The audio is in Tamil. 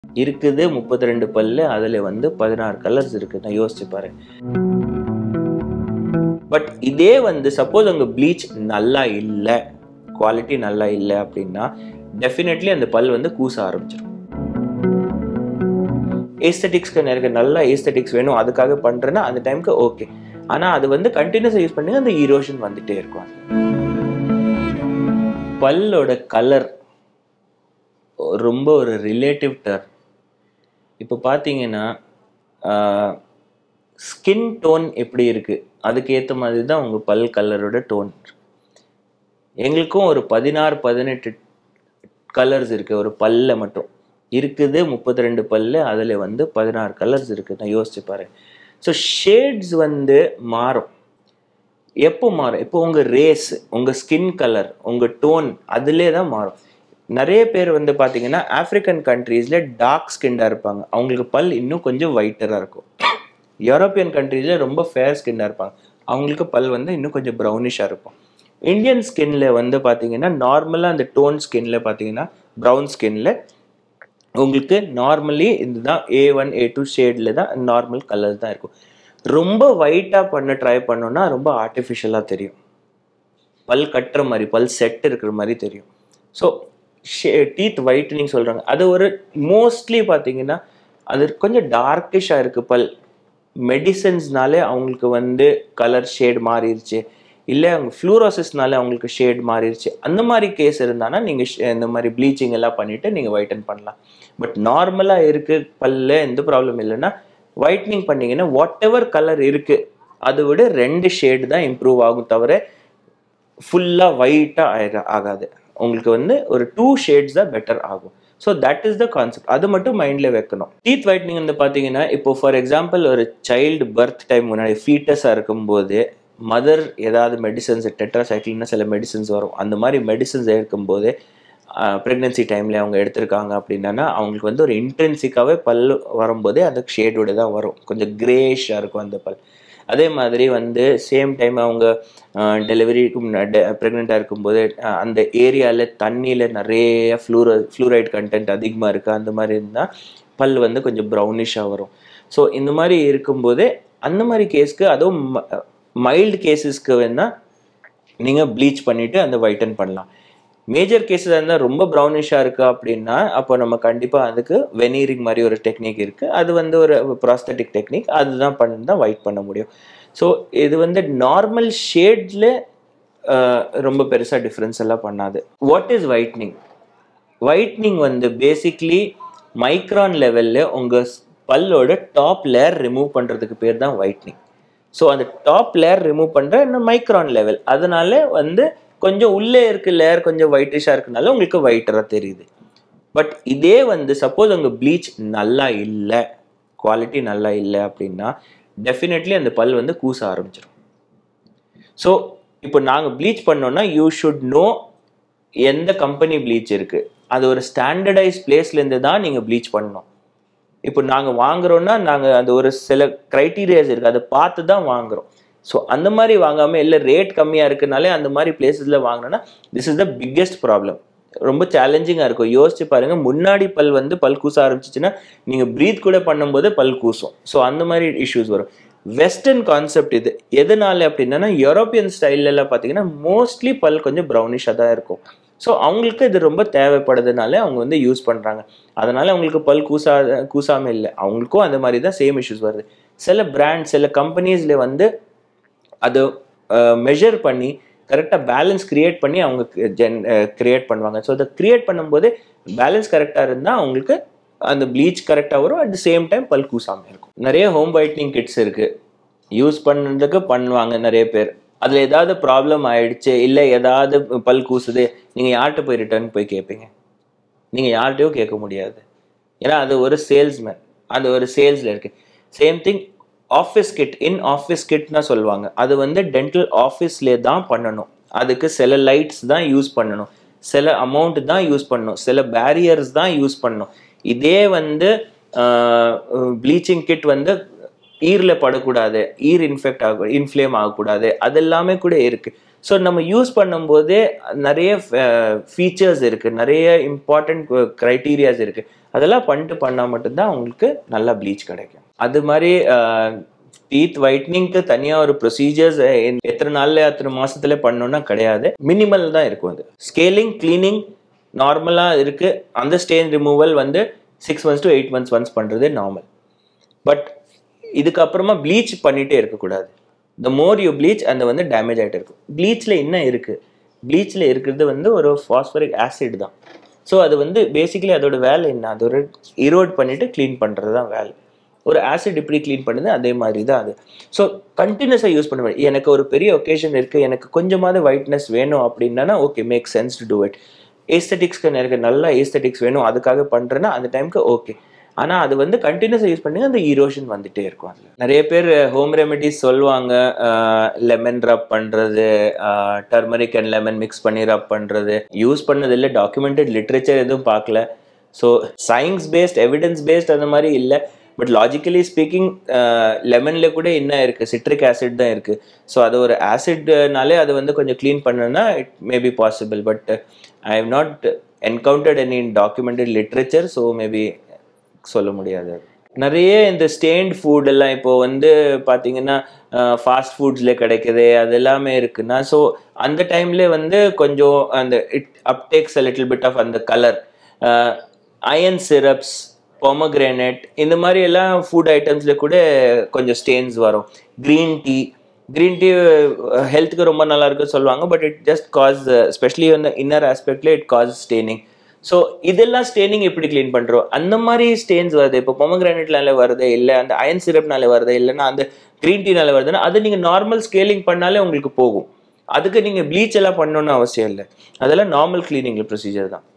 இருக்குது முப்பத்தி ரெண்டு பல்லு அதில் வந்து பதினாறு கலர்ஸ் இருக்குது நான் யோசிச்சு பாரு பட் இதே வந்து சப்போஸ் அங்கே ப்ளீச் நல்லா இல்லை குவாலிட்டி நல்லா இல்லை அப்படின்னா டெஃபினெட்லி அந்த பல் வந்து கூச ஆரம்பிச்சிடும் ஏஸ்தட்டிக்ஸ்க்கு நிறைய நல்ல ஏஸ்தட்டிக்ஸ் வேணும் அதுக்காக பண்ணுறேன்னா அந்த டைமுக்கு ஓகே ஆனால் அது வந்து கண்டினியூஸாக யூஸ் பண்ணி அந்த ஈரோஷன் வந்துட்டே இருக்கும் பல்லோட கலர் ரொம்ப ஒரு ரிலேட்டிவ் டர்ம் இப்போ பார்த்தீங்கன்னா ஸ்கின் டோன் எப்படி இருக்குது அதுக்கேற்ற மாதிரி தான் உங்கள் பல் கலரோட டோன் எங்களுக்கும் ஒரு பதினாறு பதினெட்டு கலர்ஸ் இருக்குது ஒரு பல்ல மட்டும் இருக்குது முப்பத்தி ரெண்டு பல்லு அதில் வந்து பதினாறு கலர்ஸ் இருக்குது நான் யோசிச்சு பாரு ஸோ ஷேட்ஸ் வந்து மாறும் எப்போ மாறும் இப்போ உங்கள் ரேஸ் உங்கள் ஸ்கின் கலர் உங்கள் டோன் அதிலே தான் மாறும் நிறைய பேர் வந்து பார்த்தீங்கன்னா ஆப்பிரிக்கன் கண்ட்ரீஸில் டார்க் ஸ்கின்னாக இருப்பாங்க அவங்களுக்கு பல் இன்னும் கொஞ்சம் ஒயிட்டராக இருக்கும் யூரோப்பியன் கண்ட்ரீஸில் ரொம்ப ஃபேர் ஸ்கின்னாக இருப்பாங்க அவங்களுக்கு பல் வந்து இன்னும் கொஞ்சம் ப்ரௌனிஷாக இருக்கும் இந்தியன் ஸ்கின்ல வந்து பார்த்தீங்கன்னா நார்மலாக அந்த டோன் ஸ்கின்ல பார்த்தீங்கன்னா ப்ரௌன் ஸ்கின்ல உங்களுக்கு நார்மலி இதுதான் ஏ ஒன் ஏ டூ ஷேடில் தான் நார்மல் கலர் தான் இருக்கும் ரொம்ப ஒயிட்டாக பண்ண ட்ரை பண்ணோன்னா ரொம்ப ஆர்டிஃபிஷியலாக தெரியும் பல் கட்டுற மாதிரி பல் செட் இருக்கிற மாதிரி தெரியும் ஸோ ஷே டீத் ஒயிட்னிங் சொல்கிறாங்க அது ஒரு மோஸ்ட்லி பார்த்தீங்கன்னா அது கொஞ்சம் டார்க்கிஷாக இருக்குது பல் மெடிசன்ஸ்னாலே அவங்களுக்கு வந்து கலர் ஷேட் மாறிடுச்சு இல்லை அவங்க ஃப்ளூரோசிஸ்னால அவங்களுக்கு ஷேட் மாறிடுச்சு அந்த மாதிரி கேஸ் இருந்தானா நீங்கள் இந்த மாதிரி ப்ளீச்சிங் எல்லாம் பண்ணிவிட்டு நீங்கள் ஒயிட்டன் பண்ணலாம் பட் நார்மலாக இருக்குது பல்ல எந்த ப்ராப்ளம் இல்லைன்னா ஒயிட்னிங் பண்ணிங்கன்னா வாட் எவர் கலர் இருக்குது அதை விட ரெண்டு ஷேடு தான் இம்ப்ரூவ் ஆகும் தவிர ஃபுல்லாக ஒயிட்டாக ஆயிட ஆகாது உங்களுக்கு வந்து ஒரு டூ ஷேட்ஸ் தான் பெட்டர் ஆகும் so that is the concept அது மட்டும் மைண்டில் வைக்கணும் டீத் ஒயிட்னிங் வந்து பார்த்தீங்கன்னா இப்போ ஃபார் எக்ஸாம்பிள் ஒரு சைல்டு பர்த் டைம் முன்னாடி ஃபீட்டஸாக இருக்கும்போது மதர் ஏதாவது மெடிசன்ஸ் டெட்ராசைக்கிள்னு சில மெடிசன்ஸ் வரும் அந்த மாதிரி மெடிசன்ஸ் எடுக்கும்போது ப்ரெக்னென்சி டைமில் அவங்க எடுத்திருக்காங்க அப்படின்னா அவங்களுக்கு வந்து ஒரு இன்டென்சிக்காகவே பல் வரும்போதே அந்த ஷேடோட தான் வரும் கொஞ்சம் கிரேஷாக இருக்கும் அந்த பல் அதே மாதிரி வந்து சேம் டைம் அவங்க டெலிவரிக்கு முன்னாடி ப்ரெக்னெண்ட்டாக இருக்கும்போது அந்த ஏரியாவில் தண்ணியில் நிறைய ஃப்ளூர ஃப்ளூரைட் கண்டென்ட் அதிகமாக இருக்குது அந்த மாதிரி இருந்தால் பல் வந்து கொஞ்சம் ப்ரௌனிஷாக வரும் ஸோ இந்த மாதிரி இருக்கும்போதே அந்த மாதிரி கேஸ்க்கு அதுவும் மைல்டு கேசஸ்க்கு வேணால் நீங்கள் ப்ளீச் பண்ணிவிட்டு அந்த ஒயிட்டன் பண்ணலாம் மேஜர் கேஸஸ் இருந்தால் ரொம்ப ப்ரௌனிஷாக இருக்குது அப்படின்னா அப்போ நம்ம கண்டிப்பாக அதுக்கு வெனீரிங் மாதிரி ஒரு டெக்னிக் இருக்குது அது வந்து ஒரு ப்ராஸ்தட்டிக் டெக்னிக் அதுதான் பண்ணி தான் ஒயிட் பண்ண முடியும் ஸோ இது வந்து நார்மல் ஷேட்ஸில் ரொம்ப பெருசாக டிஃப்ரென்ஸ் எல்லாம் பண்ணாது வாட் இஸ் ஒயிட்னிங் ஒயிட்னிங் வந்து பேசிக்லி மைக்ரான் லெவலில் உங்கள் பல்லோட டாப் லேயர் ரிமூவ் பண்ணுறதுக்கு பேர் தான் ஒயிட்னிங் ஸோ அந்த டாப் லேயர் ரிமூவ் பண்ணுற இன்னும் மைக்ரான் லெவல் அதனால வந்து கொஞ்சம் உள்ளே இருக்க லேயர் கொஞ்சம் ஒயிட்டிஷாக இருக்கனால உங்களுக்கு ஒயிட்டராக தெரியுது பட் இதே வந்து சப்போஸ் உங்கள் ப்ளீச் நல்லா இல்லை குவாலிட்டி நல்லா இல்லை அப்படின்னா டெஃபினெட்லி அந்த பல் வந்து கூச ஆரம்பிச்சிடும் ஸோ இப்போ நாங்கள் ப்ளீச் பண்ணோன்னா யூ ஷுட் நோ எந்த கம்பெனி ப்ளீச் இருக்குது அது ஒரு ஸ்டாண்டர்டைஸ் பிளேஸ்லேருந்து தான் நீங்கள் ப்ளீச் பண்ணணும் இப்போ நாங்கள் வாங்குறோன்னா நாங்கள் அந்த ஒரு சில க்ரைட்டீரியாஸ் இருக்குது அதை பார்த்து தான் வாங்குறோம் ஸோ அந்த மாதிரி வாங்காமல் இல்லை ரேட் கம்மியாக இருக்குனாலே அந்த மாதிரி பிளேசஸில் வாங்கினோன்னா this is the biggest problem ரொம்ப சேலஞ்சிங்காக இருக்கும் யோசிச்சு பாருங்க முன்னாடி பல் வந்து பல் கூச ஆரம்பிச்சிச்சுன்னா நீங்கள் ப்ரீத் கூட பண்ணும்போது பல் கூசும் ஸோ அந்த மாதிரி இஷ்யூஸ் வரும் வெஸ்டர்ன் கான்செப்ட் இது எதனால அப்படின்னா யூரோப்பியன் ஸ்டைல்லலாம் பார்த்தீங்கன்னா மோஸ்ட்லி பல் கொஞ்சம் ப்ரௌனிஷாக தான் இருக்கும் ஸோ அவங்களுக்கு இது ரொம்ப தேவைப்படுறதுனால அவங்க வந்து யூஸ் பண்ணுறாங்க அதனால அவங்களுக்கு பல் கூசா கூசாமல் இல்லை அவங்களுக்கும் அந்த மாதிரி தான் சேம் இஷ்யூஸ் வருது சில பிராண்ட் சில கம்பெனிஸில் வந்து அதை மெஷர் பண்ணி கரெக்டாக பேலன்ஸ் க்ரியேட் பண்ணி அவங்க ஜென் க்ரியேட் பண்ணுவாங்க ஸோ அதை க்ரியேட் பண்ணும்போது பேலன்ஸ் கரெக்டாக இருந்தால் அவங்களுக்கு அந்த ப்ளீச் கரெக்டாக வரும் அட் த சேம் டைம் பல் கூசாமல் இருக்கும் நிறைய ஹோம் ஒயிட்னிங் கிட்ஸ் இருக்குது யூஸ் பண்ணுறதுக்கு பண்ணுவாங்க நிறைய பேர் அதில் ஏதாவது ப்ராப்ளம் ஆயிடுச்சு இல்லை ஏதாவது பல் கூசுது நீங்கள் யார்கிட்ட போய் ரிட்டர்ன் போய் கேட்பீங்க நீங்கள் யார்கிட்டையும் கேட்க முடியாது ஏன்னா அது ஒரு சேல்ஸ்மேன் அது ஒரு சேல்ஸில் இருக்குது same thing office kit in office கிட்னா சொல்லுவாங்க அது வந்து டென்டல் ஆஃபீஸ்லேயே தான் பண்ணணும் அதுக்கு சில லைட்ஸ் தான் யூஸ் பண்ணணும் சில அமௌண்ட் தான் யூஸ் பண்ணணும் சில பேரியர்ஸ் தான் யூஸ் பண்ணணும் இதே வந்து ப்ளீச்சிங் கிட் வந்து ஈரில் படக்கூடாது ஈர் இன்ஃபெக்ட் ஆக இன்ஃப்ளேம் ஆகக்கூடாது அது எல்லாமே கூட இருக்குது ஸோ நம்ம யூஸ் பண்ணும்போதே நிறைய ஃபீச்சர்ஸ் இருக்குது நிறைய இம்பார்ட்டண்ட் க்ரைட்டீரியாஸ் இருக்குது அதெல்லாம் பண்ணிட்டு பண்ணால் மட்டும்தான் உங்களுக்கு நல்லா ப்ளீச் கிடைக்கும் அது மாதிரி டீத் ஒயிட்னிங்க்கு தனியாக ஒரு ப்ரொசீஜர்ஸ் எத்தனை நாளில் எத்தனை மாசத்துல பண்ணணும்னா கிடையாது மினிமல் தான் இருக்கும் அது ஸ்கேலிங் க்ளீனிங் நார்மலாக இருக்குது அந்த ஸ்டேன் ரிமூவல் வந்து six months to eight months once பண்ணுறது நார்மல் பட் இதுக்கப்புறமா ப்ளீச் பண்ணிகிட்டே இருக்கக்கூடாது த மோர் யூ ப்ளீச் அந்த வந்து டேமேஜ் ஆகிட்டு இருக்கும் ப்ளீச்சில் என்ன இருக்குது ப்ளீச்சில் இருக்கிறது வந்து ஒரு ஃபாஸ்பரிக் ஆசிட் தான் ஸோ அது வந்து பேசிக்கலி அதோட வேலை என்ன அது ஒரு இரோட் பண்ணிவிட்டு க்ளீன் பண்ணுறது தான் வேலை ஒரு ஆசிட் இப்படி க்ளீன் பண்ணுது அதே மாதிரி தான் அது ஸோ கண்டினியூஸாக யூஸ் பண்ண முடியும் எனக்கு ஒரு பெரிய ஒகேஷன் இருக்குது எனக்கு கொஞ்சமாவது ஒயிட்னஸ் வேணும் அப்படின்னா okay make sense to do it ஏஸ்தட்டிக்ஸ்க்கு எனக்கு நல்ல ஏஸ்தட்டிக்ஸ் வேணும் அதுக்காக பண்ணுறேன்னா அந்த டைமுக்கு ஓகே ஆனால் அது வந்து கண்டினியூஸாக யூஸ் பண்ணி அந்த ஈரோஷன் வந்துட்டே இருக்கும் அதில் நிறைய பேர் ஹோம் ரெமெடிஸ் சொல்லுவாங்க லெமன் ரப் பண்ணுறது டர்மரிக் அண்ட் லெமன் மிக்ஸ் பண்ணி ரப் பண்ணுறது யூஸ் பண்ணது இல்லை டாக்குமெண்டட் லிட்ரேச்சர் எதுவும் பார்க்கல so science based evidence based அந்த மாதிரி இல்லை பட் லாஜிக்கலி ஸ்பீக்கிங் லெமனில் கூட என்ன இருக்குது சிட்ரிக் ஆசிட் தான் இருக்குது ஸோ அது ஒரு ஆசிட்னாலே அது வந்து கொஞ்சம் க்ளீன் பண்ணனா it may be possible but I have not encountered any documented literature so maybe சொல்ல முடியாது நிறைய இந்த ஸ்டேண்ட் ஃபுட் எல்லாம் இப்போ வந்து பார்த்தீங்கன்னா ஃபாஸ்ட் ஃபுட்ஸில் கிடைக்குது அது எல்லாமே இருக்குன்னா ஸோ அந்த டைம்ல வந்து கொஞ்சம் அந்த it uptakes a little bit of அந்த கலர் அயன் சிரப்ஸ் பொமக்ரானட் இந்த மாதிரி எல்லாம் ஃபுட் ஐட்டம்ஸில் கூட கொஞ்சம் ஸ்டேன்ஸ் வரும் க்ரீன் டீ க்ரீன் டீ ஹெல்த்துக்கு ரொம்ப நல்லா இருக்குன்னு சொல்லுவாங்க but it just causes especially வந்து இன்னர் ஆஸ்பெக்ட்ல இட் காஸ் ஸ்டேனிங் ஸோ இதெல்லாம் ஸ்டேனிங் எப்படி க்ளீன் பண்ணுறோம் அந்த மாதிரி ஸ்டேன்ஸ் வருது இப்போ பொமக்ரானட்னால வருது இல்லை அந்த அயன் சிரப்னால வருது இல்லைன்னா அந்த க்ரீன் டீனால வருதுன்னா அது நீங்கள் நார்மல் ஸ்கேலிங் பண்ணாலே உங்களுக்கு போகும் அதுக்கு நீங்கள் ப்ளீச் எல்லாம் பண்ணணும்னு அவசியம் இல்லை அதெல்லாம் நார்மல் க்ளீனிங் ப்ரொசீஜர் தான்